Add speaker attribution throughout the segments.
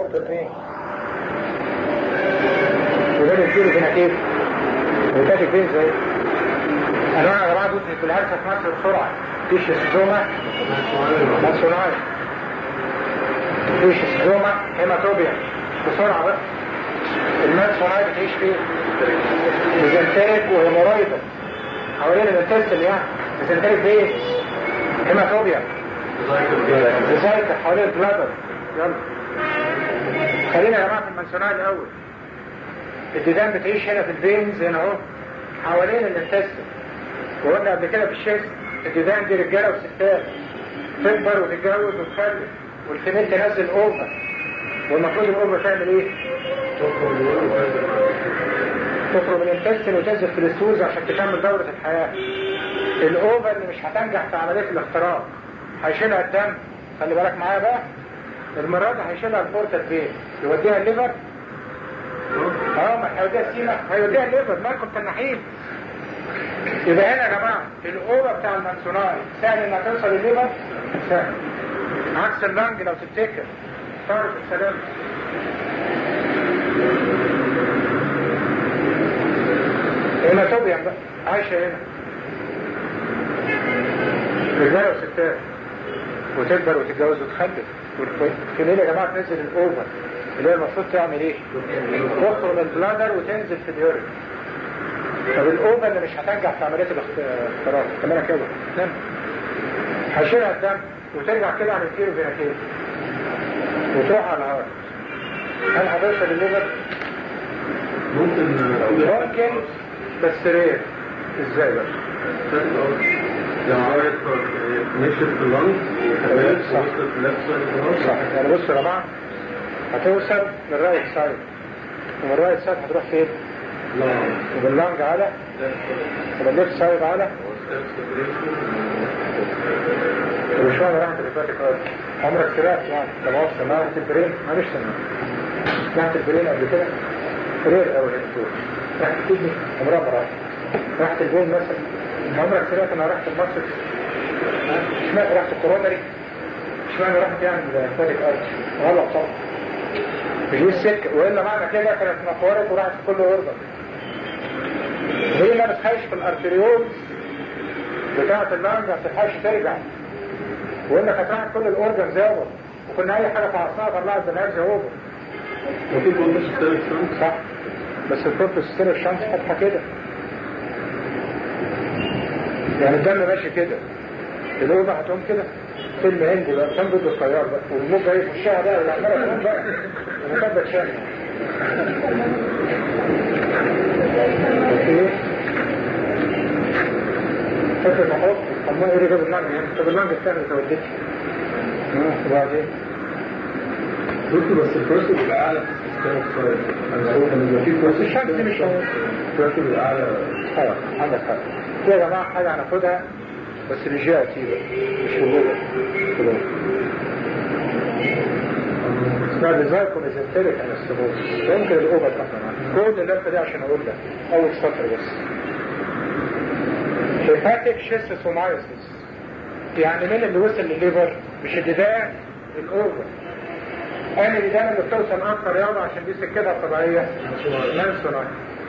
Speaker 1: اورتو فين وده الكيلو فيناتيف وتاتي فين زي انواع يا جماعه دوت في الهرسه في مصر بسرعه في شيستوما ماسوناي في شيستوما هيماتوبيا بسرعه بقى الماسوناي بتعيش فين؟ ميزنتريك وهيمورايدر حوالين الانتستين يعني ميزنتريك بايه؟ هيماتوبيا لذلك حوالين البلادر يلا خلينا يا جماعه في المنسوناي الاول الديدان بتعيش هنا في الفينز هنا اهو حوالين الانتستين وقلنا قبل كده في الشيست الديدان دي رجاله وستات تكبر وتتجوز وتخلف والفيميل تنزل اوفر والمفروض الاوفر تعمل ايه؟ تخرج من الانتستين وتنزل في الاستوز عشان تكمل دورة الحياة الاوفر اللي مش هتنجح في عملية الاختراق هيشيلها الدم خلي بالك معايا بقى المرة دي هيشيلها البورتال فين يوديها الليفر اه ما هيوديها السيمة هيوديها الليفر مالكم تنحين يبقى هنا يا جماعة الأوبة بتاع المنسوناي سهل انها توصل الليفر سهل عكس اللنج لو تفتكر طارق السلام هيماتوبيا بقى عايشة هنا رجالة وستات وتكبر وتتجوز وتخلف في ليلة يا جماعة تنزل الأوفر اللي هي المفروض تعمل ايه؟ تخرج من البلادر وتنزل في اليورين طب الأوفر اللي مش هتنجح في عملية الاختراق كمان كده نعم هشيلها الدم وترجع كده على الكيلو فيناتيل وتروح على الهارت هل هتوصل الليفر؟
Speaker 2: ممكن
Speaker 1: ممكن بس رير ازاي بقى؟
Speaker 2: لما مشيت في اللنج وكمان
Speaker 1: صح.
Speaker 2: وصلت لفت سايد
Speaker 1: صح يعني بص يا جماعه هتوصل للرايت سايد ومن الرايت سايد هتروح فين؟
Speaker 2: لا
Speaker 1: وباللانج على وبالليفت سايد على ومش معنى راحت الهيباتيك ارت عمرك سمعت يعني لا مؤاخذة ما راحت البرين معلش سمعت سمعت البرين قبل كده رير قوي هنا فوق راحت الكدني عمرها ما راحت راحت البين مثلا عمرك سمعت انها راحت المصر اشمعنى راحت الكورونري اشمعنى راحت يعني الهيباتيك ارت غلط طبعا مش دي السكه والا معنى كده كانت نفورت وراحت في كل اوردر هي ما بتخش في الارتريول بتاعة اللانج ما بتلحقش ترجع وإلا كانت راحت كل الأورجن زاوة وكنا أي حاجة فحصناها طلعت بنهاية زاوة
Speaker 2: وفي كل ستة شمس
Speaker 1: صح بس الكورتكس ستير الشمس فاتحة كده يعني الدم ماشي كده الأوبة هتقوم كده فيلم هندي بقى كان ضد الطيار بقى والموج جاي في وشها بقى والعمالة تقوم بقى ومثبت شامل اوكي فكرة محروق طب ما ايه جاب اللانج يعني طب اللانج الثاني انت وديت وبعدين
Speaker 2: دكتور بس الكرسي بيبقى اعلى في السيستم شويه انا بقول ان بيبقى في
Speaker 1: بس
Speaker 2: كرسي
Speaker 1: الشمس دي مش موجودة.
Speaker 2: الكرسي بيبقى اعلى
Speaker 1: اه عندك حق دي يا جماعة حاجة هناخدها بس رجاء سيبة مش في اللغة كده اسمها ديزايكو ميزنتريك انستموز ممكن الأوبة تحصل معاك كل اللفة دي عشان أقول لك أول سطر بس هيباتيك شيستومايسيس يعني مين اللي وصل للليفر مش الديدان الأوفر أنا الديدان اللي بتوصل أكتر يابا عشان دي سكتها الطبيعية مانسوناي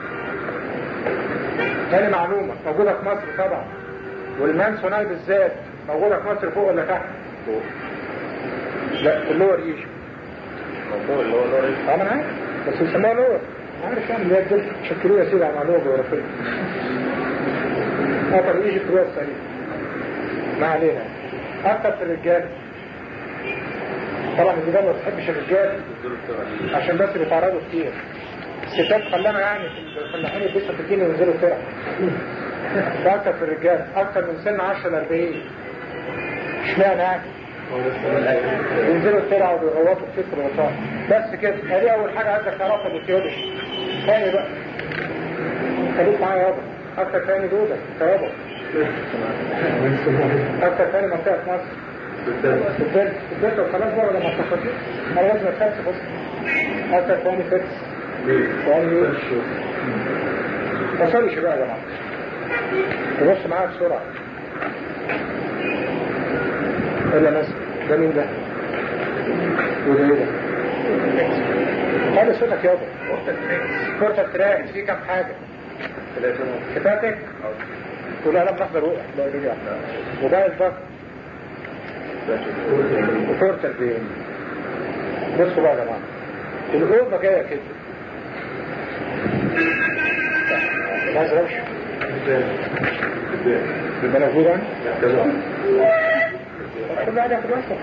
Speaker 1: تاني معلومة موجودة في مصر طبعا والمانسوناي بالذات موجودة في مصر فوق ولا تحت؟ فوق لا في اللور ايجي
Speaker 2: فوق اللي هو لوري
Speaker 1: اه ما انا عارف بس بيسموها لور عارف يعني اللي هي الدل شكلوها يا سيدي على معلومة جغرافية أكتر ايجي في الوقت الصحيح ما علينا أكتر في الرجال طبعا الرجال ما بتحبش الرجال عشان بس بيتعرضوا كتير الستات خلانا يعني في الفلاحين يلبسوا في الدين وينزلوا ترع ده اكتر في الرجال اكتر من سن 10 ل 40 اشمعنى يعني ينزلوا الترع ويغوطوا كتير في الغطاء بس كده ادي اول حاجه عايزك تعرفها بالثيولوجي ثاني بقى خليك معايا يابا اكتر ثاني دوده يابا اكتر ثاني منطقه في مصر الدلتا الدلتا وخلاص بقى ولا ما تخطيش انا لازم اتفلسف بس اكتر ثاني فيكس ثاني ما تصليش بقى يا جماعه تبص معايا بسرعه الا مثلا ده مين ده؟ وده ايه ده؟ صوتك يابا كورتال تراكس في كام حاجة هيباتيك ولا لا بنحضر وقع لا رجع وبقى البطن وكورتال فين بصوا بقى يا جماعة الأوضة جاية كده عايز روش يبقى انا فوق كل واحد ياخد وقته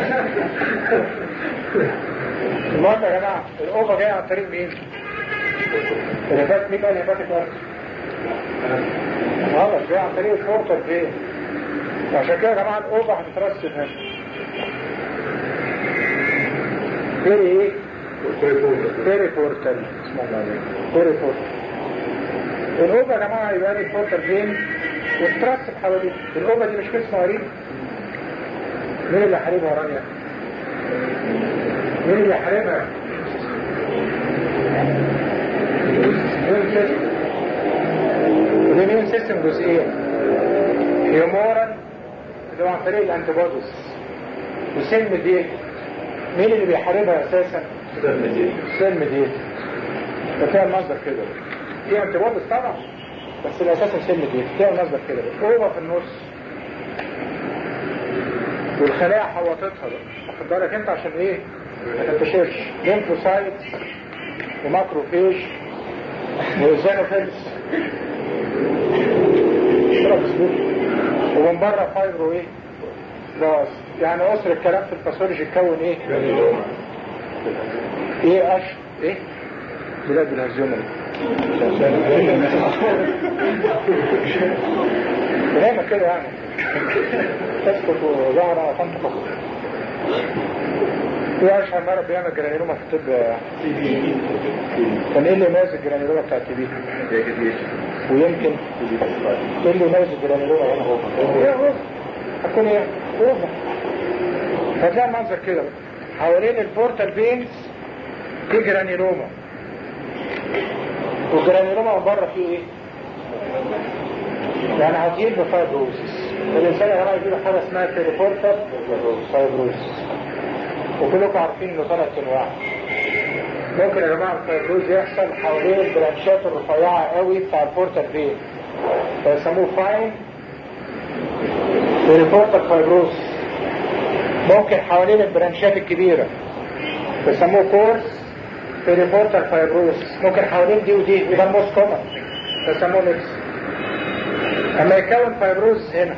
Speaker 1: المهم يا جماعة الأوضة جاية عن طريق مين؟ اللي فات مين قال اللي فات الأرض؟ غلط جاية عن طريق الفورتر فين؟ عشان كده يا جماعة الأوضة هتترسب هنا فيري ايه؟ فيري بورتال اسم الله عليك فيري بورتال الأوضة يا جماعة يبقى لي بورتال فين؟ وترسب حواليه الأوضة دي مش قسم قريب مين اللي حاربها رانيا؟ مين اللي حاربها؟ مين سيستم والإميون سيستم جزئين هيومورال اللي هو عن طريق الانتيبوديز وسلم دي مين اللي بيحاربها اساسا؟ سلم دي ففيها المصدر كده في انتيبوديز طبعا بس الاساس سلم دي فيها المصدر كده اوضه في النص والخلايا حوطتها بقى واخد بالك انت عشان ايه ما تنتشرش ليمفوسايتس وماكروفيج وايزانوفيلز ومن بره فايبرو ايه بس يعني اسر الكلام في الباثولوجي يتكون ايه ايه اش ايه بلاد الهزيومري بنعمل كده يعني تسكت وظهر تنطق في اشهر مرض بيعمل جرانيلوما في الطب كان ايه اللي يميز الجرانيلوما بتاع التي بي ويمكن ايه اللي يميز الجرانيلوما هنا هو ايه هو هتكون ايه هو هتلاقي المنظر كده حوالين البورتال بينز في جرانيلوما والجرانيلوما من بره فيه ايه يعني هتجيب بفايبروسيس الانسان يا جماعه يجيب حاجه اسمها تيليبورتال فايبروسيس وكلكم عارفين انه ثلاث انواع ممكن يا جماعه الفايبروز يحصل حوالين البرانشات الرفيعه قوي بتاع البورتال فين فيسموه فاين تيليبورتال فايبروز ممكن حوالين البرانشات الكبيره بيسموه كورس تيليبورتال فايبروز ممكن حوالين دي ودي وده الموست كومن بيسموه ميكس اما يكون فايبروز هنا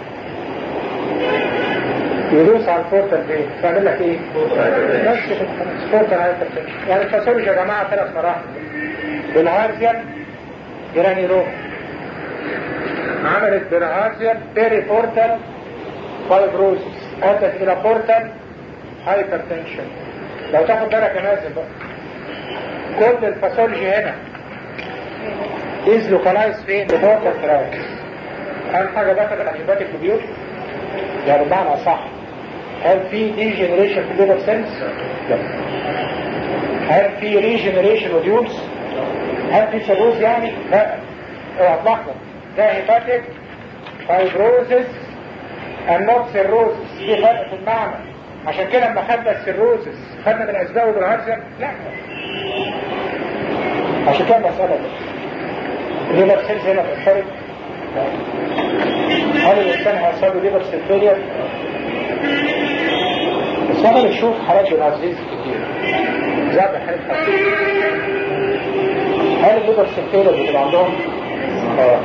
Speaker 1: يدوس على الفورتال فين فاعمل لك ايه نفس الفورتال هايبرتنشن يعني الفاسولوجي يا جماعه ثلاث مراحل بالهارزيان جرانيلوم عملت بالهارزيان بيري بورتال فايبروزس ادت الى بورتال هايبرتنشن لو تاخد بالك يا مازن بقى كل الفاسولوجي هنا از لوكالايز فين بورتال تراك اهم حاجه دخل الانيباتيك بيوت يعني بمعنى اصح هل في دي جنريشن في الليفر سيلز؟ لا هل في ريجنريشن وديولز؟ هل في سيروز يعني؟ لا اوعى تلخبط ده هيباتيك فايبروزس and not cirrhosis في فرق في المعنى عشان كده لما خدنا السيروزس خدنا من اسباب بالهارزيان لا عشان كده المسألة دي الليفر سيلز هنا بتختلف هل الإنسان هيحصل له ليفر سيل فيلير؟ بس أنا بشوف حالات العزيز كتير زي ما حالات هل الليفر سيل فيلير بتبقى عندهم؟ اه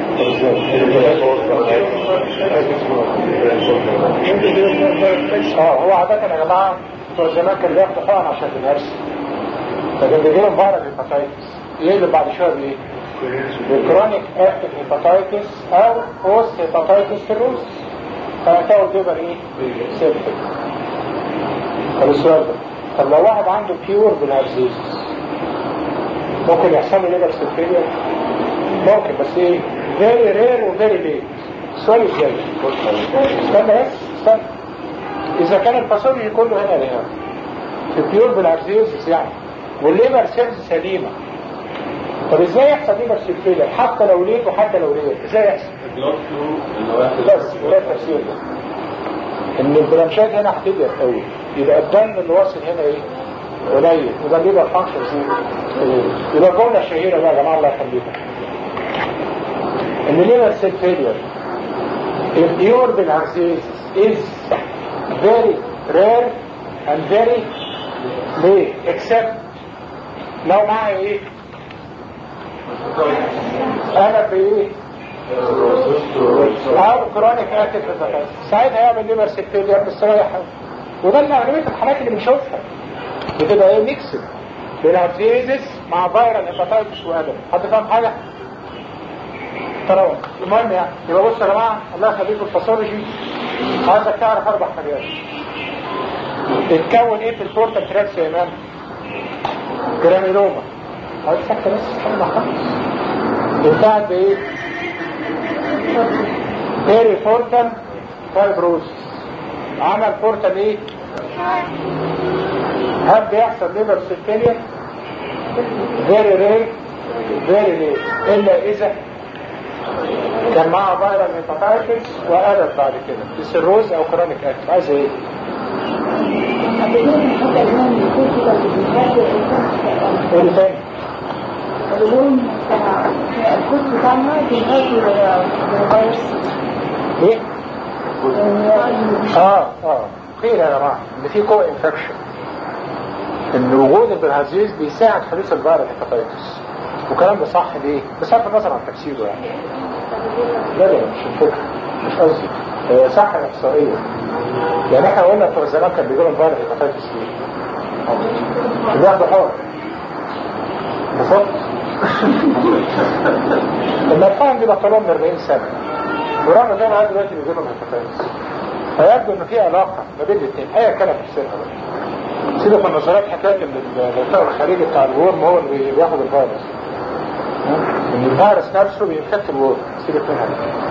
Speaker 1: اه هو عادة يا جماعة بتوع زمان كانوا بياخدوا حقن عشان الهرس فكان بيجي لهم فيروس هيباتايتس يقلب بعد شوية بإيه؟ بالكرونيك اكتف هيباتايتس او بوست هيباتايتس سيروس فهتلاقوا تبقى ايه؟ سيبتك طب السؤال ده طب لو واحد عنده بيور بالهرزيز ممكن يحصل له ليفر سيلفيليا ممكن بس ايه؟ فيري رير وفيري ليت السؤال ازاي؟ استنى بس استنى اذا كان الباثولوجي كله هنا هنا في بيور بالهرزيز يعني والليفر سيلز سليمه طب ازاي يحصل ليفر سيلفيليا حتى لو ليت وحتى لو ريت ازاي يحصل بس ولا التفسير ده ان البرانشات هنا هتضيق قوي يبقى الدم اللي واصل هنا ايه قليل يبقى الليبر فانكشنز قليل يبقى الجمله الشهيره بقى يا جماعه الله يخليكم ان liver cell failure if your bilharzisis is very rare and very late except لو معاه ايه انا بايه او كرونيك اكتف ساعتها يعمل ليفر سيل فيلير مستريح قوي وده اللي اغلبيه الحالات اللي بنشوفها بتبقى ايه ميكسد بين ارثيزس مع فيرال هيباتايتس وادم حد فاهم حاجه؟ ترى المهم يعني يبقى بصوا يا جماعه الله يخليكم الباثولوجي عايزك تعرف اربع حاجات اتكون ايه في البورتال تراكس يا امام؟ جرانيلوما عايز سكتة بس حاجة خالص بتاعت بايه؟ بيري فورتال فايبروس عمل فورتال ايه؟ هل بيحصل ليفر سيلفيليا؟ فيري رير فيري رير الا اذا كان معها فيرال هيباتايتس وقلب بعد كده السيروز او كرونيك اكت عايز ايه؟ قولي تاني ليه؟ اه اه خير يا جماعه ان في كو انفكشن ان وجود البرهازيز بيساعد حدوث الفيروس هيباتايتس والكلام ده صح ليه؟ بصرف النظر عن تفسيره يعني لا لا مش الفكره مش قصدي هي صح احصائيه يعني احنا قلنا بتوع زمان كان بيجي لهم فيروس هيباتايتس ليه؟ بياخدوا حقن بالظبط لما الحقن دي بطلوها من 40 سنه ورغم ذلك لغايه دلوقتي بيجي لهم هيباتايتس فيبدو ان في علاقه ما بين الاثنين ايا كانت تفسيرها بقى سيبك من نظريات حكايه ان الغطاء الخارجي بتاع الورم هو اللي بياخد الفيروس ان الفيروس نفسه بينفكت الورم سيبك منها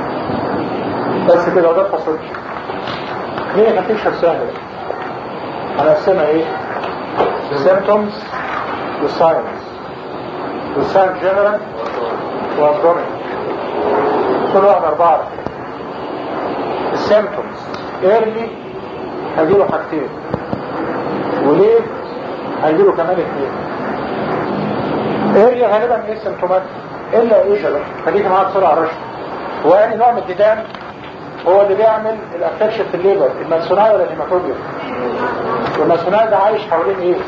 Speaker 1: بس كده وده التصريح هي كانت تكشف سهله هنقسمها ايه؟ symptoms وساينس والساين جنرال وابدومين كل واحد اربعه السيمتومز ايرلي هيجيله حاجتين وليه هيجيله كمان اثنين ايرلي غالبا ايه السيمتومات الا ايه بقى خليك معايا بسرعه رشد هو يعني نوع من الديدان هو اللي بيعمل الافكشن في الليبر المنسوناي ولا الهيماتوبيا والمنسوناي ده عايش حوالين ايه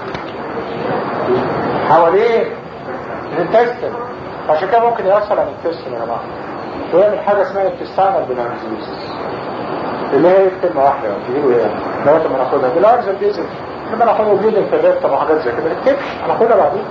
Speaker 1: حوالين الانتستين عشان كده ممكن يأثر على الانتستين يا جماعه ويعمل حاجه اسمها انتستانال بلانزيز اللي هي كلمه واحده تجيبوا ايه لغايه ما ناخدها بالارزل ديزل لما ناخدها بليدنج في الريكتم وحاجات زي كده ما تكتبش هناخدها بعدين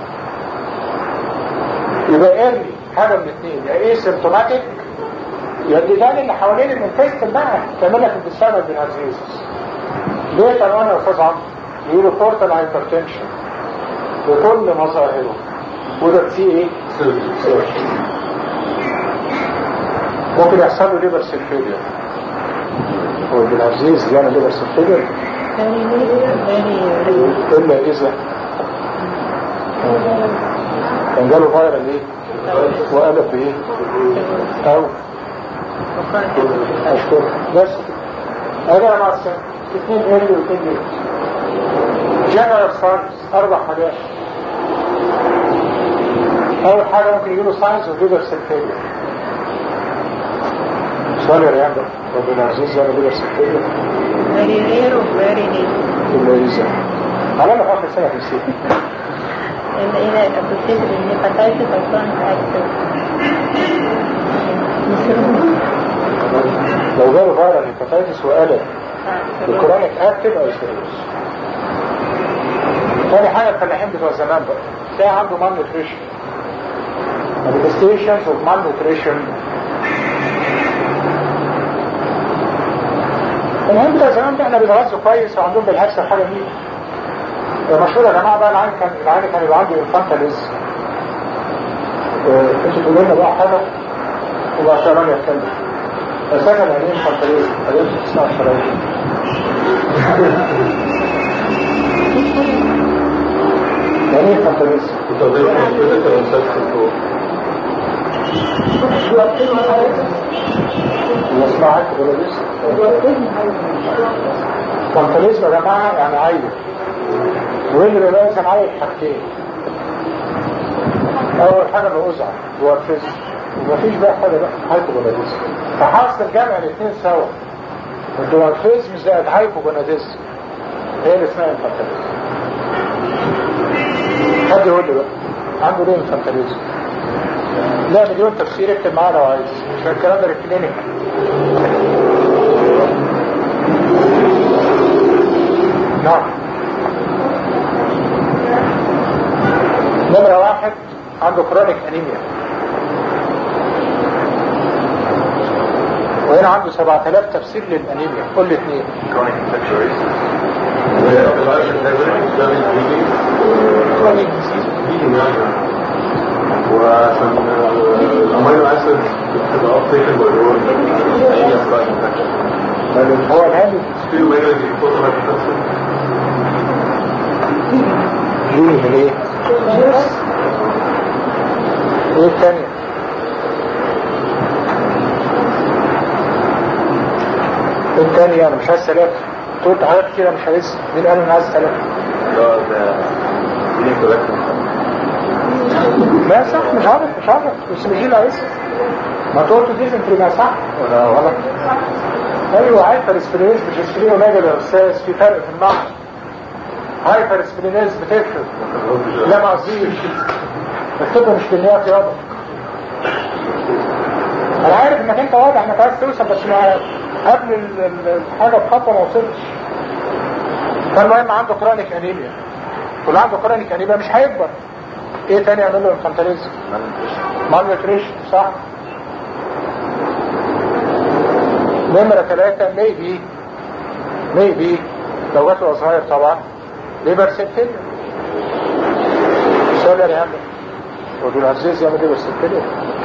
Speaker 1: يبقى ايرلي حاجه من الاثنين يا ايه سيمتوماتيك يا الديدان اللي حوالين الانتستين بقى تعمل لك انتستانال بلانزيز ليه تنوان يا استاذ عمرو يقولوا بورتال هايبرتنشن بكل مظاهره وده فيه ايه؟ ممكن يحصل له ليبر سيلفيليا هو بالعزيز يعني ليبر سيلفيليا الا اذا كان جاله فايرال ايه؟ وقلب بايه؟ او اشكر بس انا مع السنة اثنين ايرلي واثنين ليبر جنرال ساينس اربع حاجات اول حاجه ممكن يجيله ساينس وليبر سيلفيليا سؤال يا ريان ده ربنا عزيز يعني ليبر سيلفيليا
Speaker 3: Very rare or very rare.
Speaker 1: كل اذا على الاقل اخر سنه في السيف
Speaker 3: إن إلى أبوتيز الهيباتايتس أو كرونيك أكتر.
Speaker 1: لو جاله فايرال هيباتايتس وقلب الكرونيك اكتف او سيروس تاني حاجه الفلاحين بتوع زمان بقى تلاقي عنده مان نيوتريشن manifestations of malnutrition الهند بتاع زمان ده احنا بنغذوا كويس وعندهم بالعكس حاجه دي مشهور يا جماعه بقى العين كان العين كان يبقى عنده انفانتاليز انتوا تقولوا لنا بقى حاجه وبقى شغال يتكلم اساسا يعني ايه انفانتاليز؟ هذه تسمع الشرايط يعني ايه انفانتاليز؟ يسمعك ولا لسه؟ انفانتاليزم يا جماعه يعني عيل واللي لازم عليه حاجتين اول حاجه الوزع هو الفيزيك ومفيش بقى حاجه بقى هايبوجوناديزم فحاصل جمع الاثنين سوا الدوارفيزم زائد هايبوجوناديزم هي اللي اسمها انفانتاليزم حد يقول لي بقى عنده ليه انفانتاليزم لا مليون تفسير اكتب معاه لو عايز مش الكلام ده الكلينيك نعم نمرة واحد عنده كرونيك انيميا وهنا عنده 7000 تفسير للانيميا كل اثنين
Speaker 2: chronic infectious chronic disease وعشان الامينو اسيد بتبقى ابتيكن باي رول
Speaker 1: هو الهامي
Speaker 2: في ميجا دي فوتو
Speaker 1: ليه ليه ايه الثانية ايه الثانية انا مش عايز ثلاثة قلت حاجات كتيرة مش عايز مين قال انا عايز ثلاثة لا صح مش عارف مش عارف بس مش دي اللي عايزها ما تقولت دي ما صح ولا غلط ايوه هايبر اسبرينيز مش اسبرين وميجا يا استاذ في فرق في المعنى هايبر اسبرينيز بتفرق لا ما قصديش الطب مش بالنيات يابا انا عارف انك انت واضح انك عايز توصل بس ما قبل ال- ال- الحاجه بخطوه ما وصلتش فالمهم عنده كرونيك انيميا واللي عنده كرونيك انيميا مش هيكبر ايه تاني يعمل له انفانتاليزم مالنيوتريشن صح نمرة ثلاثة ميبي ميبي لو جات له صغير طبعا ليبر سيبتين سولر يعمل ودول عزيز يعمل ليبر سيبتين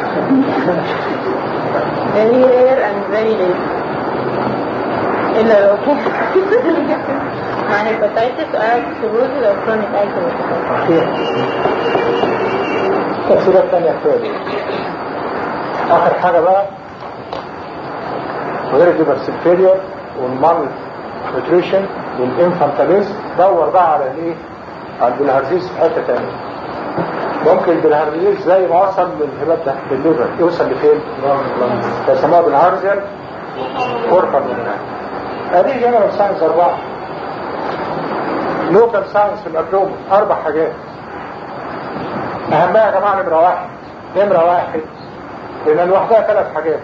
Speaker 3: very rare and very late إلا لو كان مع hepatitis or cirrhosis or chronic alcohol
Speaker 1: تفسيرات تانية كويس آخر حاجة بقى غير الليبر سيبتيريور والمال نيوتريشن والانفانتاليزم دور بقى على الايه؟ على البلهارزيز في حتة تانية ممكن البلهارزيز زي ما وصل للهبات ده بالليفر يوصل لفين؟ فسموها بالهارزيال كوربا منها ادي جنرال ساينس اربعة لوكال ساينس في الابدومن اربع حاجات اهمها يا جماعة نمرة واحد نمرة واحد لان لوحدها ثلاث حاجات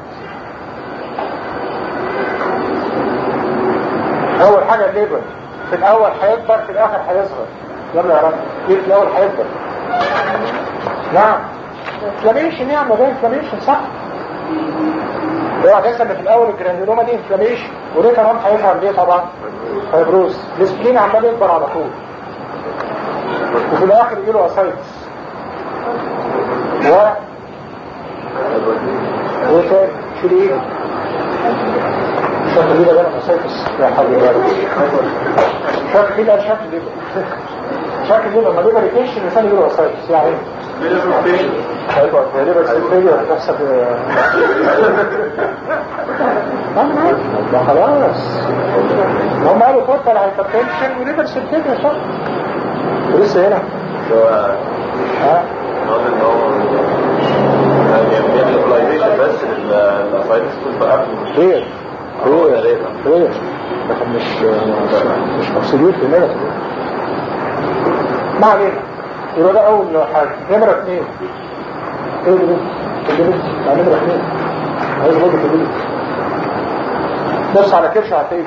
Speaker 1: اول حاجة الليبر في الاول هيكبر في الاخر هيصغر يلا يا رب ايه في الاول هيكبر نعم انفلاميشن يعني ده انفلاميشن صح اوعى تنسى ان في الاول الجرانيولوما دي انفلاميشن وليه كمان هيظهر ليه طبعا فيبروز السبلين عمال يكبر على طول وفي الاخر يجي له اسايتس و وايه تاني شيل ايده شاف الليبة ده انا اسايتس يا حبيبي يا رب شاف الليبة شاف الليبة شاف الليبة ما ليبة ريتيشن الانسان يجي له اسايتس يعني ايوه ليبة سيلفية هتحسب ما خلاص هم قالوا توتال هايبرتنشن وليبر سيلفية صح ولسه هنا ها خير خير خير لكن مش مش مش مقصودين في نجاتيف ما علينا يبقى ده اول حاجه نمره اثنين ايه ده اللي ده نمره اثنين عايز برضه تقول بص على كرش هتلاقي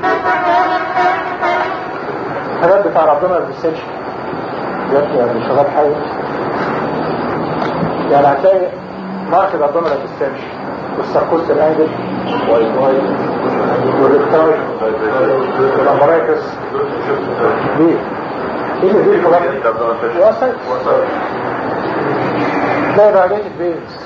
Speaker 1: الحاجات بتاع ربنا ما بتسالش يعني شغال حاجه يعني هتلاقي ماركت ربنا ما بتسالش والساركوست الانجل والريكتاج والامبرايكس ليه؟ ايه اللي دي الحاجات دي؟ وسط ده يبقى عليه البيز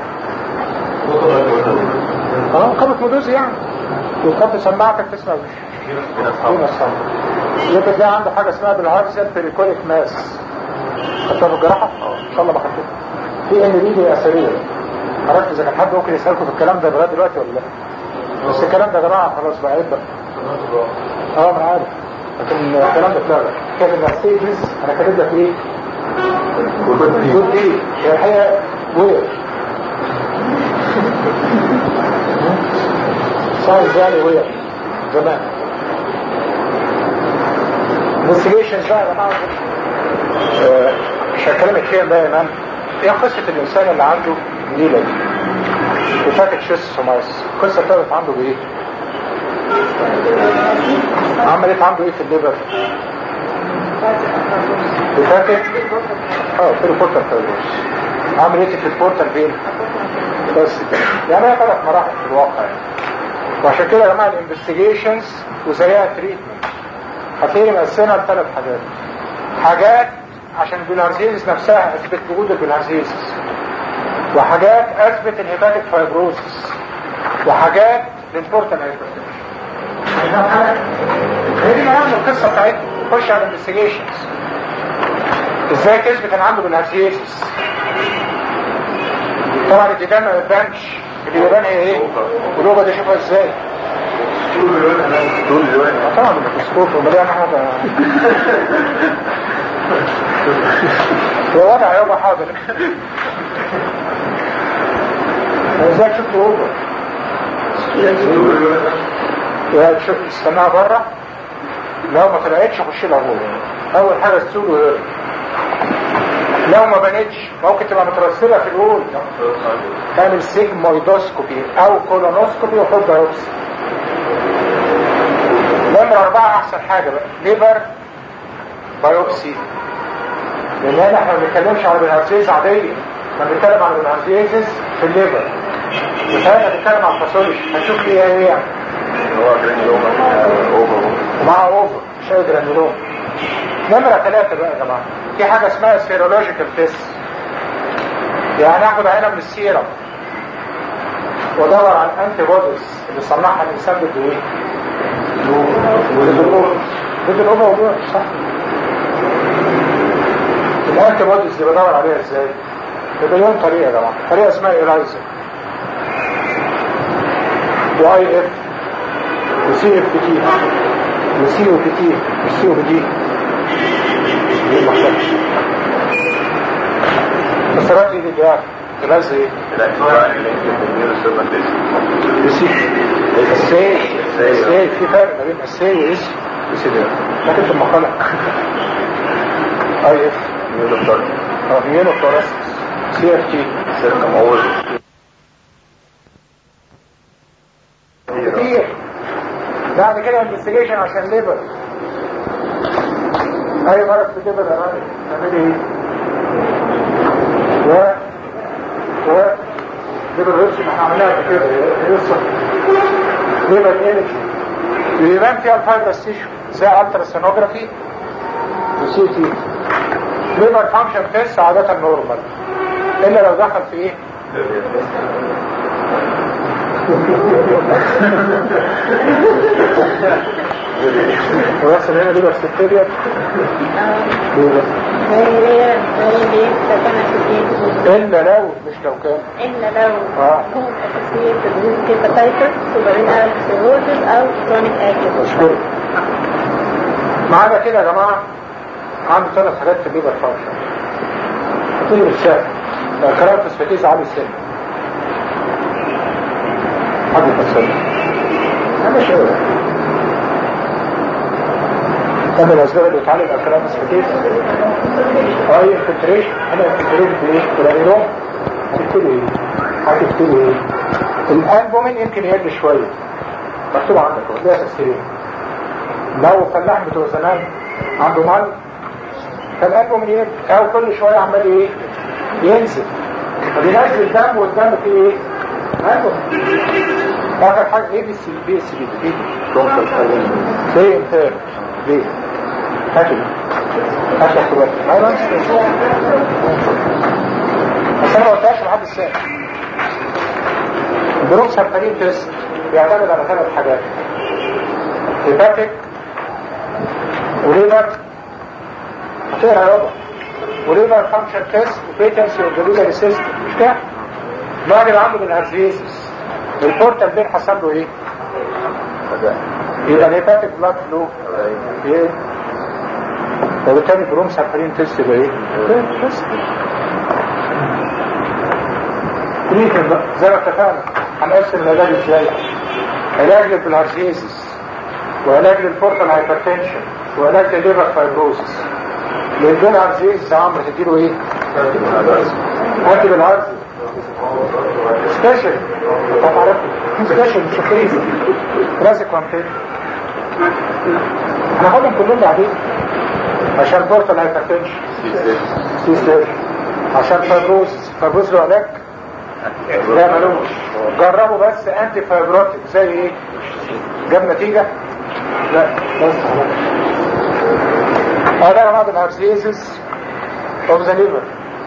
Speaker 1: اه قبض مدوز يعني وقبض سماعتك تسمع مش فينا الصمت يبقى ده عنده حاجة اسمها بالهارزل بيريكوليك ماس خدتها في الجراحة؟ ان شاء الله ما خدتها في ان دي دي اثرية عرفت اذا كان حد ممكن يسألكم في الكلام ده لغاية دلوقتي ولا لا بس الكلام ده يا جماعة خلاص بقى عيب بقى اه ما أنا عارف لكن الكلام ده اتلغى كيف ان ستيجز انا كاتب لك ايه؟ جود دي هي الحقيقه وير ساينز يعني وير زمان انفستيجيشنز بقى يا جماعه آه، مش هتكلم فيها بقى يا مان ايه قصه الانسان اللي عنده نيله دي وفاكت شيس ومايس القصه ابتدت عنده بايه؟ عملت عنده ايه في الليبر؟ وفاكت اه في البورتال فايبروس عمل ايه في البورتال فين؟ بس كده. يعني هي ثلاث مراحل في الواقع يعني. وعشان كده يا جماعه الانفستيجيشنز وزيها تريتمنت هتلاقي مقسمها لثلاث حاجات حاجات عشان البلهارزيزس نفسها اثبت وجود البلهارزيزس وحاجات اثبت الهيباتيك فايبروسس وحاجات للبورتال هايبرتنشن هي دي مهم القصه بتاعتنا خش على الانفستيجيشنز ازاي تثبت ان عنده بلهارزيزس طبعا الديدان ما يبانش اللي يبان هي ايه؟ قلوبه دي شوفها ازاي
Speaker 2: طول الوقت
Speaker 1: طبعا بالميكروسكوب ومليان حاجه هو وضع يابا حاضر ازاي شفت اوضه
Speaker 2: طول الوقت
Speaker 1: يا شوف استناها بره لو ما طلعتش خش لها جوه اول حاجه السول وهرب لو ما بنتش ممكن تبقى مترسبه في الأول تعمل سيجمويدوسكوبي او كولونوسكوبي وخد بايوبسي نمرة أربعة أحسن حاجة بقى ليبر بايوبسي لأن هنا احنا ما بنتكلمش على بالهارسيز عادية احنا بنتكلم على بالهارسيز في الليبر مش هنا بنتكلم على الباثولوجي هنشوف فيها ايه يعني
Speaker 2: هو جرانيوما اوفر
Speaker 1: مع اوفر مش قادر جرانيولوم نمرة ثلاثة بقى يا جماعة في حاجة اسمها سيرولوجيكال تيست يعني اخد عينة من السيرم وادور على الانتي بوديز اللي صنعها الانسان ضد ايه؟ ضد الاوفر ضد الاوفر والدور صح الانتي بوديز اللي بدور عليها ازاي؟ بمليون طريقة يا جماعة طريقة اسمها ايلايزر واي اف وسي اف تي وسي او بي تي والسي او بي تي دي ما حصلش مسارات ايدي دي تلازم ايه؟ بسي السي السي في فرق ما بين السي واس وسي ده لكن في المقالة اي اف اه ميونو فلورسنس سي اف تي كتير بعد كده انفستيجيشن عشان ليبر اي مرض في الليبر يا راجل تعمل ايه؟ و و ليبر ريبس ما احنا عملناها قبل كده هي قصه ليبر انرجي بيبان فيها الفايبرس تيشو زي الترا سونوجرافي وسي تي ليبر فانكشن تيست عاده نورمال الا لو دخل في ايه؟ ويحصل هنا ليبر سكتيريا ليه
Speaker 3: هي هي دي
Speaker 1: الا لو مش لو كان
Speaker 3: إلا لو
Speaker 1: آه.
Speaker 3: يكون associated with hepatitis وبعدين cirrhosis أو chronic acute
Speaker 1: مشكلة ما عدا كده يا جماعة عنده ثلاث حاجات في الليبر فانكشن هتيجي بالسهل الكلام فوسفاتيز عالي السن حد يفسر انا مش قوي كم الاسباب اللي بتعالج الكلام فوسفاتيز اي انفلتريشن انا انفلتريشن بايه؟ بالانيروم هتكتبوا ايه؟ هتكتبوا ايه؟ الالبومين يمكن يقل شويه مكتوب عندك اهو ده اساسيين لو فلاح بتوع زمان عنده مال كان قلبه من ايه او كل شويه عمال ايه ينزل فبينزل دم والدم فيه ايه قلبه اخر حاجه ايه بي سي بي سي بي دي ليه انت ليه هاتوا هاتوا اختبار ايوه بس انا ما قلتهاش لحد الساعه البروك سرطانين تيست بيعتمد على ثلاث حاجات هيباتيك وليفر هتقرا يابا وليفر فانكشن تيست وبيتنسي والجلوزال سيستم مش كده؟ الراجل عنده بالهرزيزس البورتال بين حصل له ايه؟ يبقى الهيباتيك بلاد فلو ايه وبالتالي بروم سافرين تيست يبقى ايه؟ تيست تريتمنت بقى زي ما اتفقنا هنقسم العلاج ازاي؟ علاج للبلارسيزيس وعلاج للبورتال هايبرتنشن وعلاج للليفر فايبروسيس للبلارسيزيس يا عمرو تديله ايه؟ انتي بالهارزي سبيشال طب عرفت سبيشال مش فريزي رازق وانتين هناخدهم كلهم بعدين عشان بورتال هايبرتنشن سي سير عشان فايبروز فايبروز له علاج لا ملوش جربوا بس انتي فايبروتيك زي ايه جاب نتيجة لا بس اه ده يا جماعه الارثريزس اوف ذا ليفر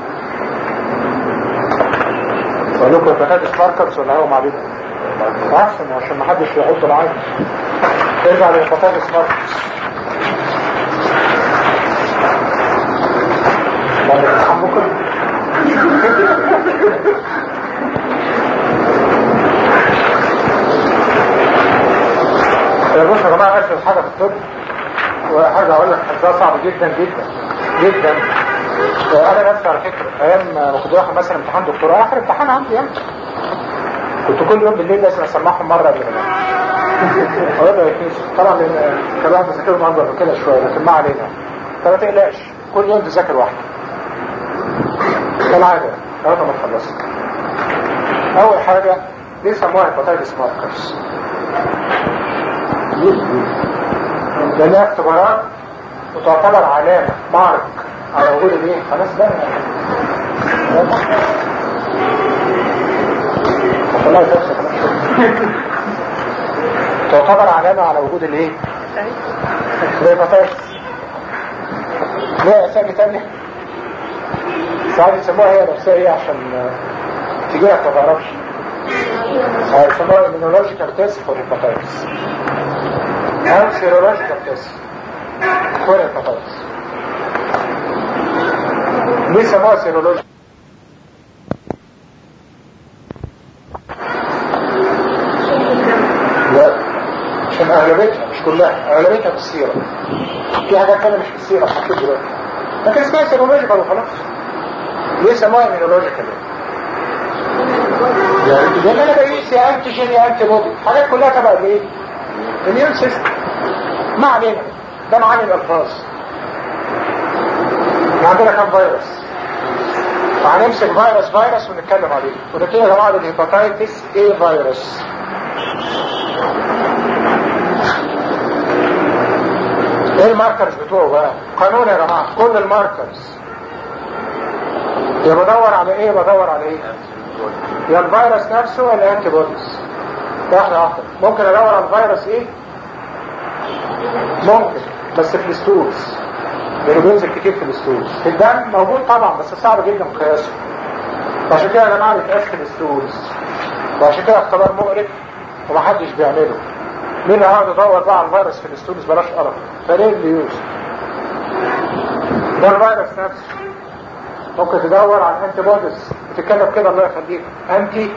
Speaker 1: بقول لكم البكاتس ماركرز ولا هو معلومة احسن عشان ما حدش يحط العين ارجع للبكاتس ماركرز ممكن بصوا يا جماعه اسهل حاجه في الطب وحاجه اقول لك حفظها صعب جدا جدا جدا انا نفسي على فكره ايام ما كنت باخد مثلا امتحان دكتوراه اخر امتحان عندي يعني كنت كل يوم بالليل لازم اسمعهم مره قبل ما انام اقول له يا كيس طبعا لان كان الواحد بيذاكرهم اكبر من كده شويه لكن ما علينا فما تقلقش كل يوم تذاكر واحده كالعاده لغايه ما تخلص اول حاجه دي سموها هيباتايتس ماركرز لانها اختبارات وتعتبر علامة مارك على وجود الايه خلاص بقى والله نفسك تعتبر علامة على وجود الايه الهيباتايتس ليه اسامي تانية ساعات يسموها هي نفسها ايه عشان تجي لك ما تعرفش يسموها immunological test for hepatitis او serological test for hepatitis ليه سموها سيرولوجي لا عشان اغلبيتها مش كلها اغلبيتها في السيرة في حاجات تانية مش في السيرة حطيت دلوقتي لكن اسمها سيرولوجيكال وخلاص ليه سموها immunological لان انا بقيس يا انتيجين يا انتي بودي حاجات كلها تبع الايه الميون سيستم ما علينا ده معاني الالفاظ احنا عندنا كام فيروس فهنمسك فيروس فيروس ونتكلم عليه ونبتدي يا جماعه بالهيباتايتس ايه فيروس ايه الماركرز بتوعه بقى قانون يا جماعه كل الماركرز يا بدور على ايه بدور على ايه يا الفيروس نفسه ولا الانتي بوديز واحده واحده ممكن ادور على الفيروس ايه ممكن بس في الستولز لانه بينزل كتير في الستولز في الدم موجود طبعا بس صعب جدا قياسه وعشان كده يا جماعه بيتقاس في الستولز وعشان كده اختبار مقرف ومحدش بيعمله مين اللي هيقعد يدور بقى على الفيروس في الستولز بلاش قرف فليه اللي يوز ده الفيروس نفسه ممكن تدور على الانتي بوديز بتتكلم كده الله يخليك انتي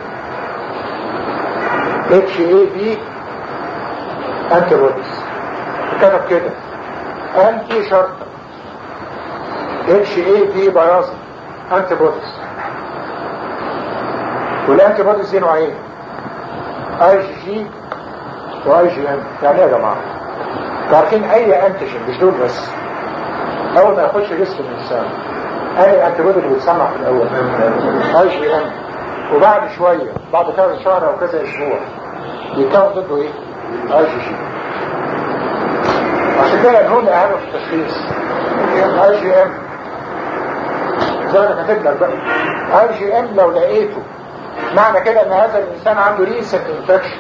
Speaker 1: اتش اي بي انتي بوديز كتب كده انتي شرطة اتش اي بي بياضة انتي بوديز والانتي بوديز دي نوعين اي جي جي واي جي ام يعني ايه يا جماعه عارفين اي انتيجين مش دول بس اول ما يخش جسم الانسان اي انتي بودي اللي بيتصنع في الاول اي جي ام وبعد شويه بعد كذا شهر او كذا اسبوع يكون ضده ايه اي جي جي عشان كده الهون اهم في التشخيص اي جي ام زي ما كاتب لك بقى اي جي ام لو لقيته معنى كده ان هذا الانسان عنده ريسنت انفكشن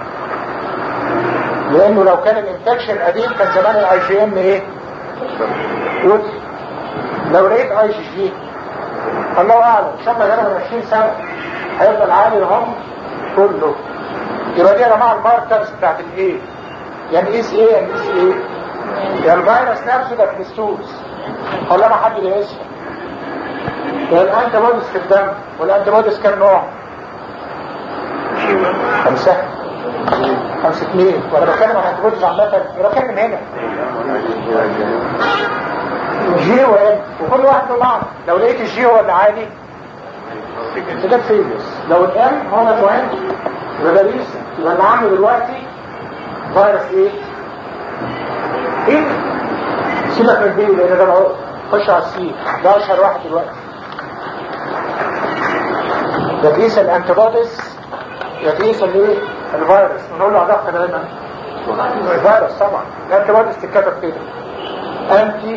Speaker 1: لانه لو كان الانفكشن قديم كان زمان الاي جي ام ايه وطي لو لقيت اي جي جي الله اعلم شاب جانا من 20 سنه هيفضل عالي الهم كله يبقى دي يا جماعه الماركرز بتاعت الايه يعني اس ايه يعني اس ايه يعني الفيروس نفسه ده كريستوس والله ما حد يقيسها يعني الانتي بوديز في الدم والانتي بوديز كام نوع؟ خمسة خمسة مين وانا بتكلم عن انتبوتس عامة يبقى من هنا جي وام وكل واحد له معنى لو لقيت الجي هو اللي عالي ده فيليوس لو الام هو المهم يبقى ده ريسن يبقى اللي عامله دلوقتي فيروس ايه؟ ايه؟ سيبك من البي لان ده العقد خش على السي ده اشهر واحد دلوقتي يقيس الانتيبوديز يقيس الايه؟ الفيروس ونقول له ادق دايما الفيروس طبعا الانتيبوديز تتكتب كده انتي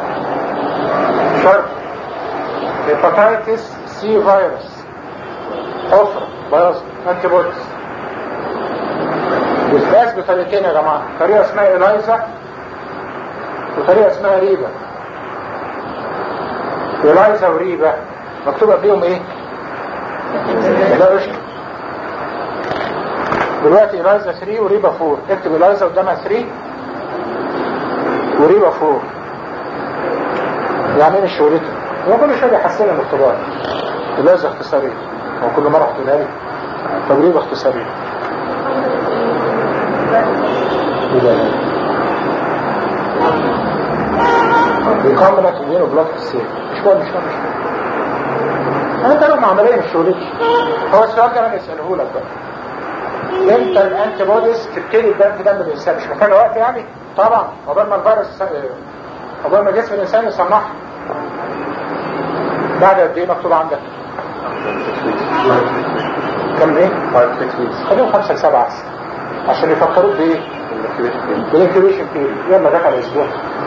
Speaker 1: شرط هيباتيتس سي فيروس حفرة فيروس انتيبوديز بتقاس بطريقتين يا جماعة طريقة اسمها إلايزا وطريقة اسمها ريبا إلايزا وريبا مكتوبة فيهم ايه؟ لا قشطة دلوقتي إلايزا 3 وريبا 4 اكتب إلايزا قدامها 3 وريبا 4 يعني مش شغلتها هو كل شويه بيحسن الاختبار إلايزا اختصارية هو كل مرة احتلها لي طب ريبا اختصارية بيقاملك اليونو بلوك السير مش كويس مش كويس مش كويس انا انت لهم عملية مش شغلتي هو السؤال ده انا اسأله لك بقى امتى الانتي بوديز تبتدي الدم في دم الانسان مش محتاجه وقت يعني طبعا عقبال ما الفيروس عقبال ما جسم الانسان يصنعها بعد قد ايه مكتوب عندك كم ايه
Speaker 2: 5 6 weeks
Speaker 1: خليهم خمسة لسبعة احسن عشان يفكروك بايه بالانكيبيشن بيريد يلا دخل اسبوع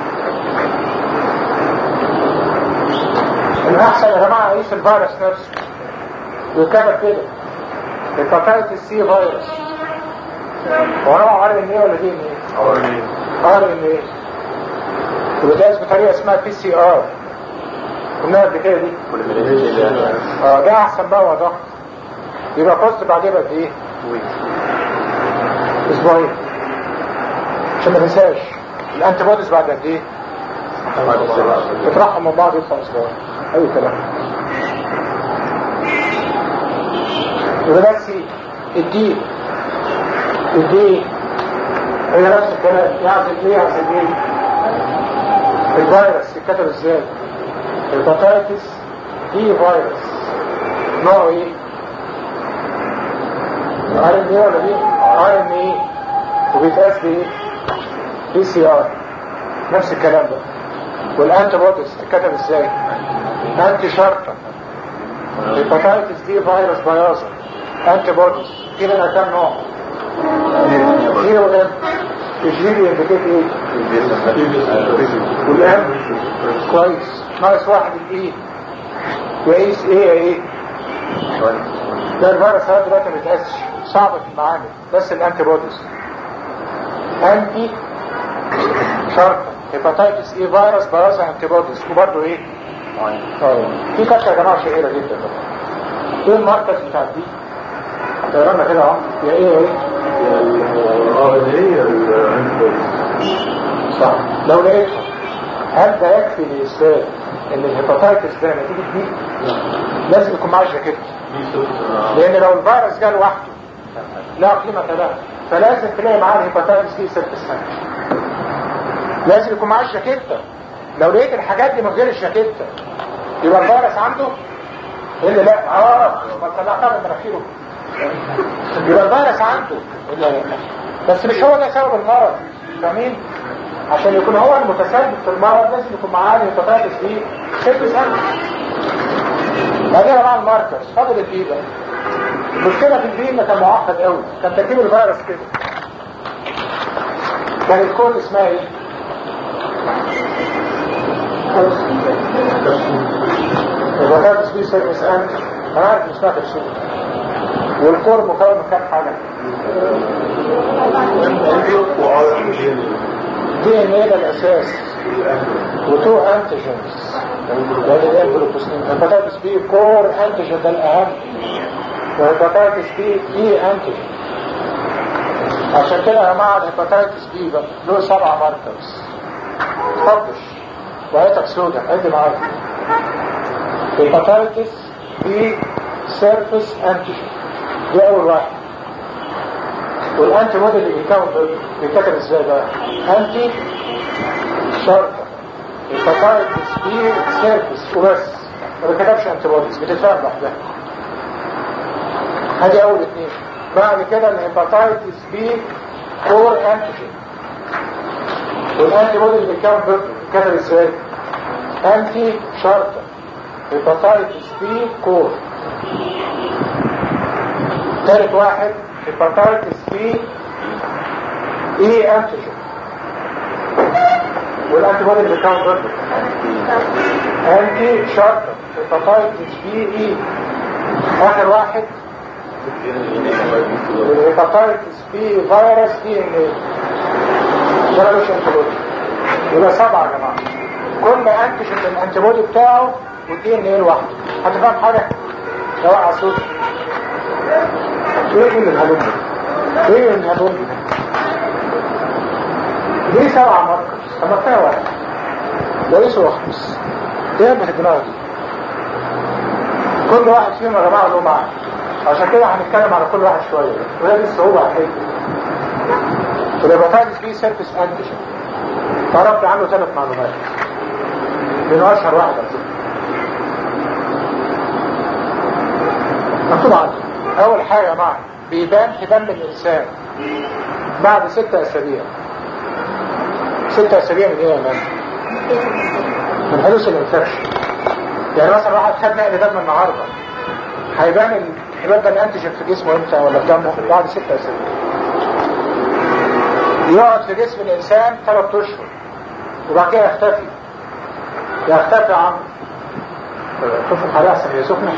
Speaker 1: الاحسن يا جماعه اقيس الفيروس نفسه يتكتب كده هيباتيتس سي فيروس هو نوع ار ان ايه ولا دي ان ايه؟ ار ان ايه وبتقاس بطريقه اسمها بي سي ار قلناها قبل كده دي اه ده احسن بقى وضغط يبقى فزت بعديه بقد ايه؟ اسبوعين عشان ما تنساش الانتي بوديز بعد قد ايه؟ بترحم من بعض يطلع اسبوعين اي كلام يبقى بس الدي الدي هي نفس الكلام يعزل ايه يعزل ايه؟ الفيروس يتكتب ازاي؟ البطاطس دي فيروس نوعه ايه؟ ار ان ايه ولا دي؟ ار ان ايه وبيتقاس بايه؟ بي سي ار نفس الكلام ده والانتي بوديز تتكتب ازاي؟ انتي شرطه البطاطس دي فيروس بياضه انتي بوديز في منها كام نوع؟ دي وام الجيري انديكيت ايه؟ والام كويس ناقص واحد الايه وقيس ايه ايه ده الفيروس هذا دلوقتي ما بيتقاسش صعب في المعامل بس الانتي بوديز انتي شرطه هيباتيتس ايه فيروس بيازا انتي بوديز وبرضه ايه؟ طيب في كاتشة يا جماعه شهيره جدا طبعا ايه المركز بتاع دي؟ قرانا كده اهو يا ايه يا ايه؟ صح لو لقيتها هل ده يكفي لإثبات ان الهيباتيتس ده نتيجة دي لازم يكون معاه جاكيت لان لو الفيروس جه لوحده لا قيمة له فلازم تلاقي معاه الهيباتيتس دي ست سنة لازم يكون معاه الجاكيتة لو لقيت الحاجات دي من غير الجاكيتة يبقى الفيروس عنده اللي لا اه ما طلعتها من مناخيره يبقى الفيروس عنده إلا لا بس مش هو ده سبب المرض فاهمين عشان يكون هو المتسبب في المرض لازم يكون معاه الهيباتيتس دي ست سنة بعدين بقى الماركرز فاضل البي بقى المشكلة في البي انه كان معقد قوي كان تركيب الفيروس كده كان الكود اسمها ايه؟ الهيباتيتس بي سيرفيس انت انا عارف اسمها تفسير والكور مكون من كام حاجة؟ دي ان ايه ده الاساس وتو انتيجنز ده اللي هي الجلوكوسين الهيباتيتس بي كور انتيجن ده الاهم والهيباتيتس بي اي انتيجن عشان كده يا جماعه الهيباتيتس بي بقى له سبع ماركرز تفضش وهيتك سودا عد معايا هيباتيتس بي سيرفيس انتيجن دي اول واحد والانتي بودي اللي بيكون بيتكتب ازاي بقى انتي شرطة الهيباتايتس بي سيرفيس وبس ما بيتكتبش انتي بوديز بتتفهم لوحدها ادي اول اثنين بعد كده الهيباتايتس بي كور انتيجين والانتي بودي اللي بيكون بيتكتب ازاي انتي شرطة هيباتايتس بي كور ثالث واحد هيباتايتس بي اي انتيجين والانتي بودي اللي كان ضده انتي شرطة هيباتايتس بي اي اخر واحد الهيباتايتس بي فيروس دي ان ايه ده ملوش انتي بودي يبقى سبعة يا جماعة كل انتيجين من الانتي بودي بتاعه والدي ان ايه لوحده هتفهم حاجة؟ ده وقع صوت ايه اللي الهلوم ده؟ ايه الهلوم ده؟ ليه سبعة ماركرز؟ طب ما فيها واحد ده ليه وخمس ايه اللي في الدماغ دي؟ كل واحد فيهم يا جماعة له معنى عشان كده هنتكلم على كل واحد شوية وهي دي الصعوبة الحقيقية الهيباتايتس بي سيرفيس انتيجين عرفت عنه ثلاث معلومات من اشهر واحد أكتب. مكتوب عنه اول حاجة يا جماعة بيبان في دم الانسان بعد ستة اسابيع ستة اسابيع من ايه يا مان من حدوث الانفكشن يعني مثلا واحد خد نقل دم النهارده هيبان الحباب ده الانتيجين في جسمه امتى ولا في دمه بعد ستة اسابيع يقعد في جسم الانسان ثلاث اشهر وبعد كده يختفي يختفي يا عم شوف الحالة احسن هي سخنة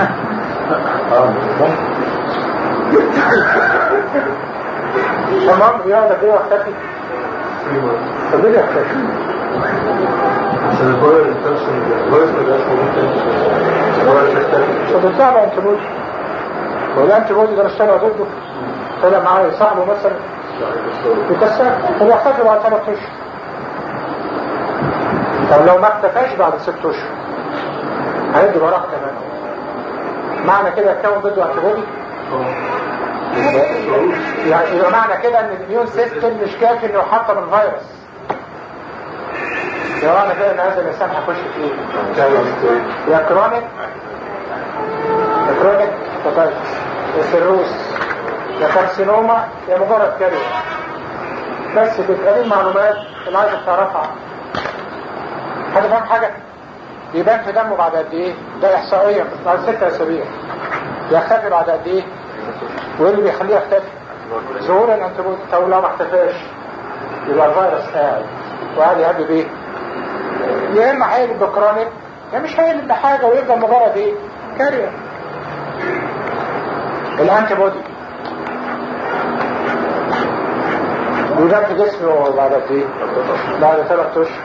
Speaker 1: تمام يقعد قد ايه يختفي طب ليه يختفي
Speaker 2: عشان الفاير انفكشن الفيروس ما بيبقاش موجود تاني الفيروس يختفي
Speaker 1: طب بتاع انت بودي هو الانتي بودي ده اشتغل ضده طلع معاه صاحبه مثلا يكسر طب يختفي بعد ثلاث اشهر طب لو ما اختفاش بعد ست اشهر هيدي وراه كمان معنى كده يتكون ضده انتي بودي يعني يبقى معنى كده ان الاميون سيستم مش كافي انه يحطم الفيروس يبقى معنى كده ان هذا الانسان هيخش في ايه؟ يا كرونيك يا كرونيك هيباتايتس يا سيروس يا كارسينوما يا مجرد كارير بس بتقابل معلومات اللي عايزك تعرفها حد فاهم حاجة؟ بيبان في دمه بعد قد ايه؟ ده احصائيا بعد ست اسابيع يختفي بعد قد ايه؟ وايه اللي بيخليه يختفي؟ ظهور الانتيبودي طب لو ما اختفاش يبقى الفيروس قاعد وقاعد يهبب ايه؟ يا اما هيقلب بكرونيك يا مش هيقلب بحاجه ويفضل مجرد ايه؟ كارير الانتي بودي بيبان في جسمه بعد قد ايه؟ بعد ثلاث اشهر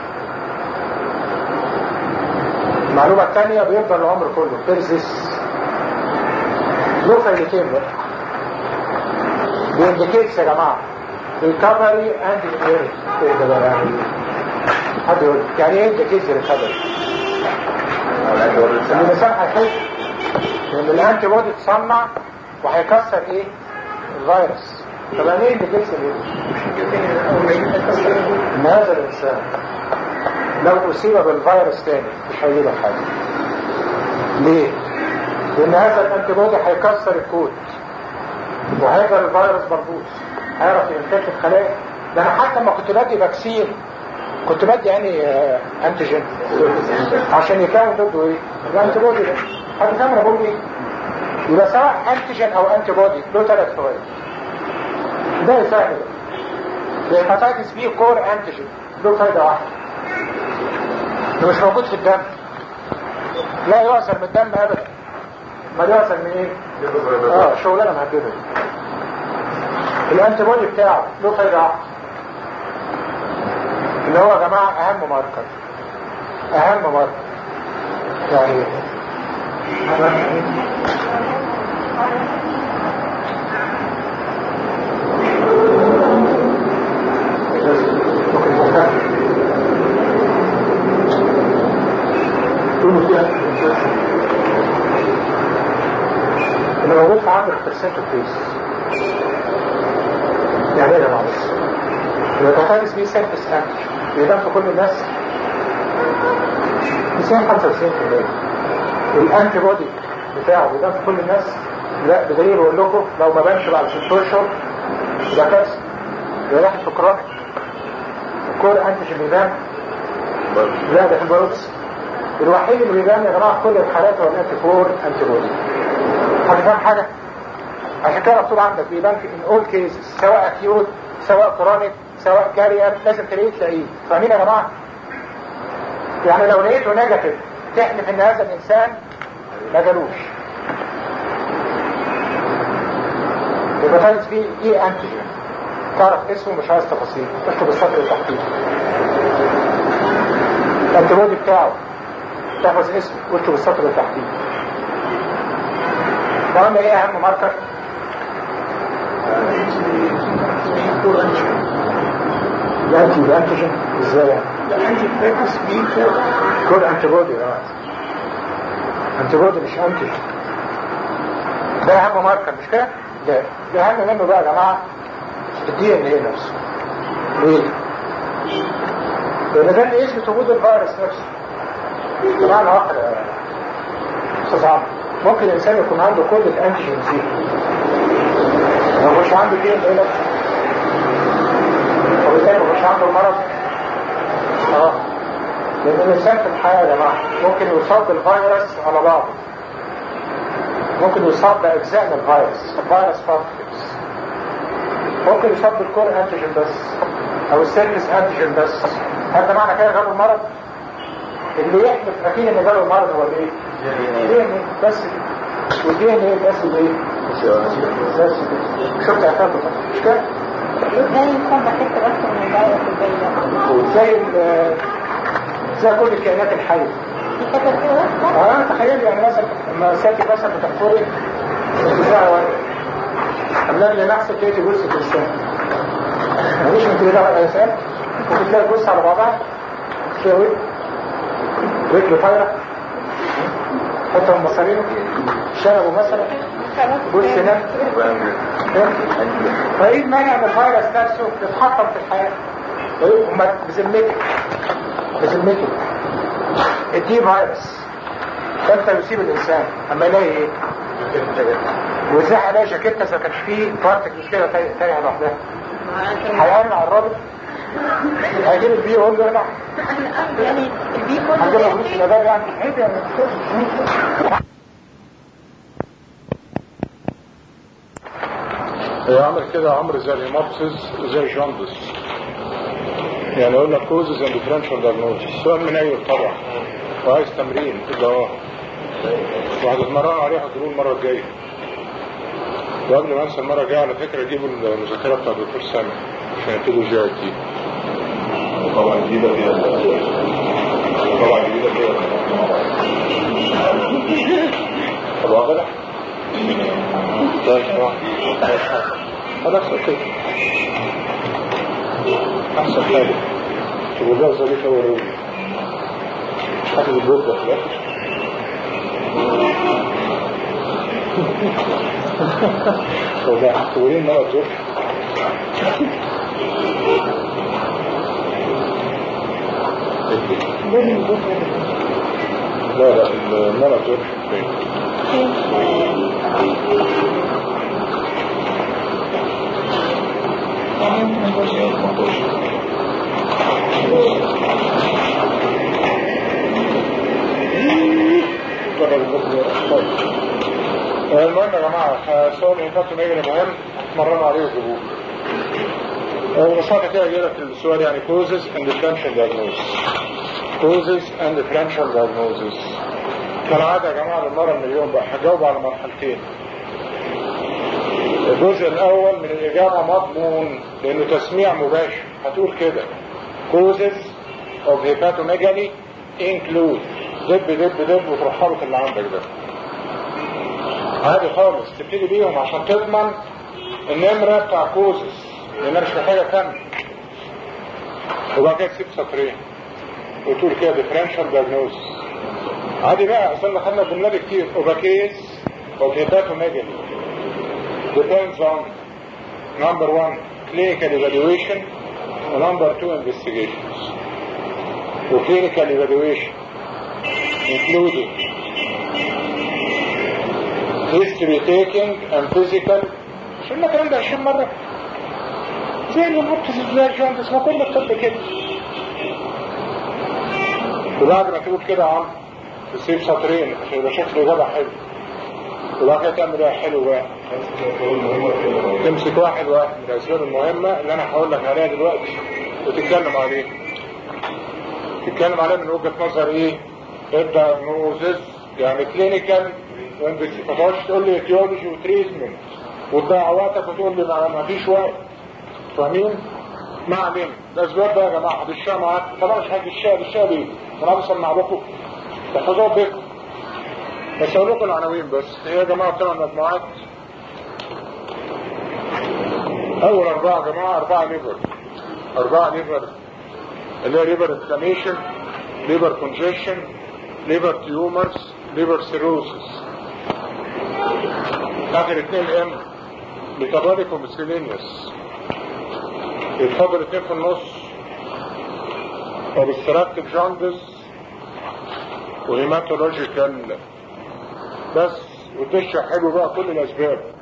Speaker 1: المعلومة الثانية بيفضل العمر كله بيرزس له فايدتين بقى بينديكيتس يا جماعة ريكفري اند كليرنس ايه ده بقى يعني حد يقول يعني ايه انديكيتس ريكفري؟ الانسان هيحس ان الانتي بودي تصنع وهيكسر ايه؟ الفيروس طب يعني ايه انديكيتس ان هذا الانسان لو اصيب بالفيروس تاني مش هيجيله حاجه ليه؟ لان هذا الانتي بودي هيكسر الكود وهيفضل الفيروس مربوط هيعرف ينفك الخلايا ده انا حتى لما كنت بدي فاكسين كنت بدي يعني آه انتيجين عشان يكون ضده ايه؟ الانتي بودي ده حد فاهم انا بقول ايه؟ يبقى سواء انتيجين او انتي بودي له ثلاث فوائد ده سهل الهيباتيتس بي كور انتيجين له فايده واحده ده مش موجود في الدم لا يؤثر من الدم ابدا ما يؤثر من ايه اه شغلانه مهدده الانتي بودي بتاعه له فايده واحده اللي هو يا جماعه اهم ماركر اهم ماركر يعني اللي موجود في عندك برسنت فيس يعني ايه يا جماعه بس؟ الهيباتيتس بي سيرفس انتيجين بيبان في كل الناس 95% الانتي بودي بتاعه بيبان في كل الناس لا بدليل بقول لكم لو ما بانش بعد 6 اشهر يبقى كارثه يبقى واحد في كرونيك الكور انتيجين بيبان لا ده في البروكس الوحيد اللي بيبان يا جماعه في كل الحالات هو الانتي كور انتي بودي حد فاهم حاجه؟ عشان كده مكتوب عندك بيبان في ان اول كيسز سواء اكيوت سواء كرونيك سواء كارير لازم تلاقيه تلاقيه فاهمين يا جماعه؟ يعني لو لقيته نيجاتيف تحلف ان هذا الانسان ما جالوش الهيباتيتس بي ايه انتيجين تعرف اسمه مش عايز تفاصيل اكتب السطر اللي تحتيه الانتيبودي بتاعه تحفظ اسمه واكتب السطر اللي تحتيه وقلنا ايه اهم ماركر الانتي الانتيجين ازاي يعني
Speaker 2: الانتيبيوتكس بي
Speaker 1: كل انتيبودي يا جماعه انتيبودي مش انتيجين ده اهم ماركر مش كده؟ ده ده اهم منه بقى يا جماعه الدي ان ايه نفسه ليه؟ لان ده اللي يثبت وجود الفيروس نفسه بمعنى واحد يا استاذ عمرو ممكن الانسان يكون عنده كل الانتيجينز دي ما مش عنده دي ان ايه نفسه وبالتالي مش عنده المرض اه لان الانسان في الحياه يا جماعه ممكن يصاب بالفيروس على بعضه ممكن يصاب باجزاء من الفيروس الفيروس بارتكلز ممكن يصاب بالكور انتيجين بس او السيرفيس انتيجين بس هذا معنى كده جاله المرض اللي يحلف اكيد ان جاله المرض هو الايه؟ دي ان بس والدي ان ايه بس الايه؟ بس كده شفت اعتقد مش كده؟
Speaker 3: ازاي يكون بحس بس من الفيروس الجاي
Speaker 1: زي ال- زي كل الكائنات الحيه
Speaker 3: في كتب كده بس
Speaker 1: اه تخيل يعني مثلا لما ساكي مثلا بتحفري بتاع واحد قبل اللي نحسب تلاقي جثة الإنسان مفيش من كده على الإنسان ممكن تلاقي جثة على بعضها تلاقي وجه رجل طايرة حتى من مصارينه شنبه مثلا وش هناك فايه المانع من الفيروس نفسه يتحطم في الحياة طيب هما بذمتك بذمتك اديه فيروس فانت يصيب الانسان اما يلاقي ايه وازاي هلاقي جاكيته اذا كانش فيه بارتك مش كده تانية لوحدها هيعمل على الراجل هيجيب البي يقول له لا
Speaker 3: يعني البي
Speaker 1: هنجيب له
Speaker 3: كله
Speaker 1: فلوس الاداء يعني عيب يعني عمل كده عمرو زي الهيموبسيس وزي الجوندس يعني اقول لك كوزز اند ديفرنشال دايجنوستس سؤال منيل طبعا وعايز تمرين كده اه وهتتمرنوا عليه هتقولوا المره الجايه وقبل ما انسى المره الجايه على فكره جيبوا المذاكره بتاع الدكتور سامي عشان يكتبوا جي اي تي
Speaker 2: طبعا جديدة فيها طبعا جديدة فيها
Speaker 1: طب واخدة؟ طيب خلاص اوكي احسن حاجة تبقى جاهزة ليك اول يوم حاجة الجودة في الاخر هو ده تقولين ان انا تروح لا لا المرة تروح فين المهم يا جماعة سؤال انفاتوا نيجي مهم اتمرنوا عليه وجيبوه ببساطة كده جاي لك السؤال يعني causes and differential diagnosis causes and differential diagnosis كالعادة يا جماعة للمرة من اليوم بقى هجاوب على مرحلتين الجزء الأول من الإجابة مضمون لأنه تسميع مباشر هتقول كده causes of hepatomegaly include دب دب دب وتروح حاطط اللي عندك ده عادي خالص تبتدي بيهم عشان تضمن النمرة بتاع كوزس لأنها مش محتاجة فن وبعد كده تسيب سطرين وتقول كده differential diagnosis عادي بقى اصل خدنا الجملة دي كتير اوباكيس او هيباتوميجالي depends on number one clinical evaluation ونمبر 2 investigations وclinical evaluation including history taking and physical شلنا الكلام ده 20 مرة زي المبتز زي الجوندس ما كل الطب كده وبعد ما تقول كده يا عم تسيب سطرين عشان يبقى شكل الإجابة حلو وبعد كده تعمل ايه حلو بقى تمسك واحد واحد من الأسباب المهمة اللي أنا هقول لك عليها دلوقتي وتتكلم عليه تتكلم عليه من وجهة نظر ايه الدايجنوزز يعني كلينيكال ما تقعدش تقول لي اتيولوجي وتريتمنت وتضيع وقتك وتقول لي ما ما فيش وقت فاهمين؟ ما علينا الاسباب بقى يا جماعه هتشتغل معاك طبعا مش هتشتغل الشغل ايه؟ انا بسمع مع بكم تحفظوها بيكم بس اقول لكم العناوين بس هي يا جماعه ثمان مجموعات اول اربعه يا جماعه اربعه ليفر اربعه ليفر اللي هي ليفر انفلاميشن ليفر كونجيشن ليفر تيومرز ليفر سيروسس اخر اتنين ام ميتابوليك ومسكلينيوس يتفضل اتنين في النص اوبستراكتيف جاندس وهيماتولوجيكال بس وتشرح حلو بقى كل الاسباب